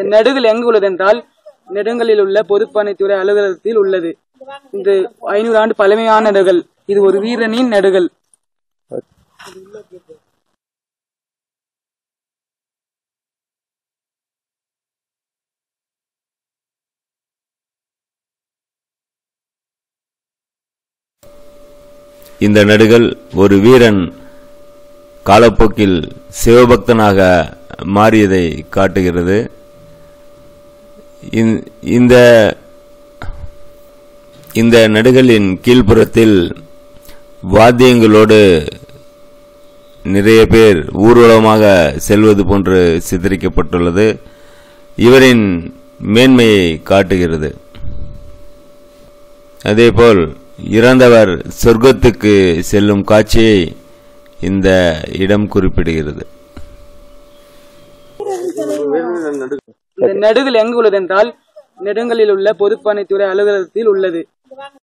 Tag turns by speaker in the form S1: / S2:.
S1: நெடுகல் எங்கு உள்ளது என்றால் நெடுங்கலில் உள்ள பொதுப்பணித்துறை அலுவலகத்தில் உள்ளது இது ஐநூறு ஆண்டு பழமையான நெடுகல் இது ஒரு வீரனின் நெடுகல்
S2: இந்த நடுகள் ஒரு வீரன் காலப்போக்கில் சிவபக்தனாக மாறியதை காட்டுகிறது இந்த- இந்த இந்த நடுகளின் கீழ்ப்புறத்தில் வாத்தியங்களோடு நிறைய பேர் ஊர்வலமாக செல்வது போன்று சித்தரிக்கப்பட்டுள்ளது இவரின் மேன்மையை காட்டுகிறது அதேபோல் இறந்தவர் சொர்க்கத்துக்கு செல்லும் காட்சியை இந்த இடம் குறிப்பிடுகிறது
S1: இந்த நெடுகல் எங்கு உள்ளது என்றால் நெடுங்கலில் உள்ள பொதுப்பணித்துறை அலுவலகத்தில் உள்ளது